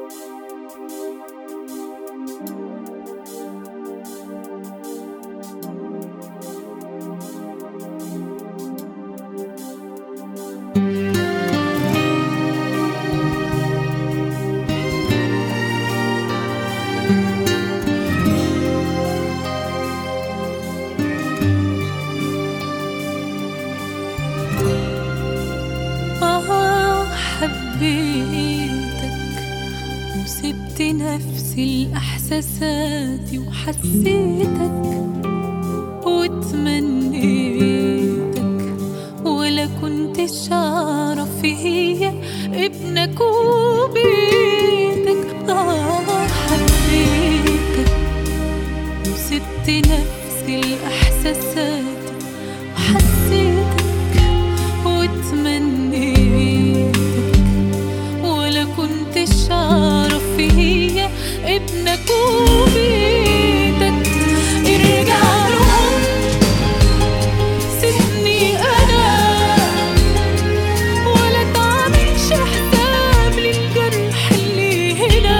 آه حبيتك وسبت نفسي الإحساسات وحسيتك وتمنيتك ولا كنتش أعرف هي ابنك وبيتك آه حبيتك وسبت نفسي الإحساسات وحسيتك وتمنيتك ولا كنتش أعرف هي ابنك وبيتك ارجع لهم سيبني أنا ولا تعملش حساب للجرح اللي هنا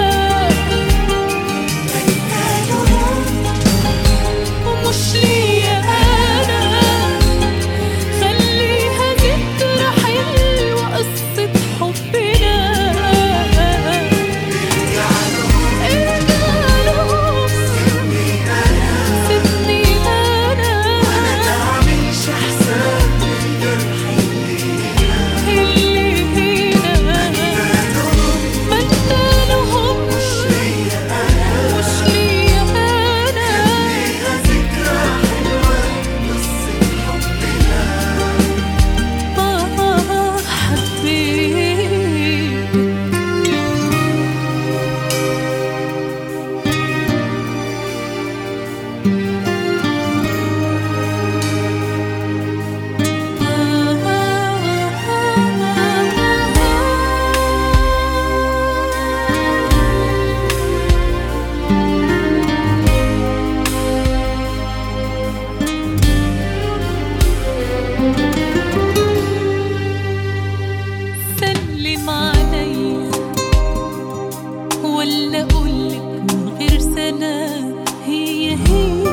ومش ليا أنا خليها ذكرى حلوة قصة حبنا ارجع لهم سيبني أنا اللي هنا ما انت لهم مش ليا أنا آه حبيبك سلم عليا ولا اقولك من غير سلام هي هي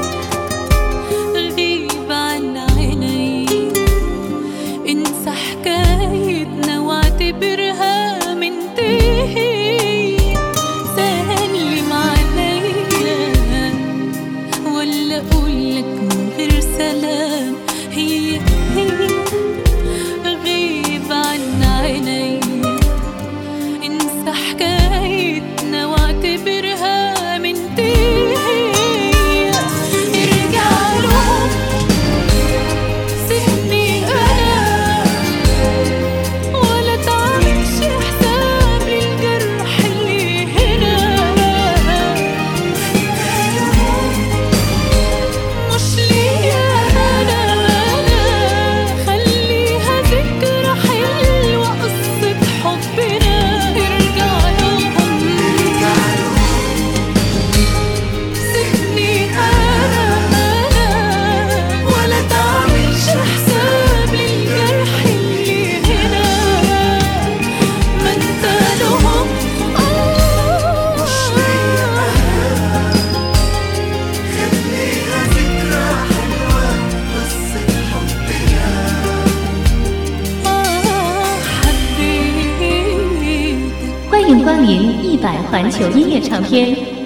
غيب عن عيني انسى حكايتنا واعتبرها منتهي سلم عليا ولا اقولك من غير سلام هي هي غيب عن عيني انسى حكايتنا واعتبرها منتهية ارجع لهم سيبني انا ولا تعملش حساب للجرح اللي هنا مش ليا أنا خليها ذكرى حلوة قصة حبنا ارجع لهم سيبني أنا ولا تعملش حساب للجرح اللي هنا ما انت لهم آه آه حبيبك 欢迎光临一百环球音乐唱片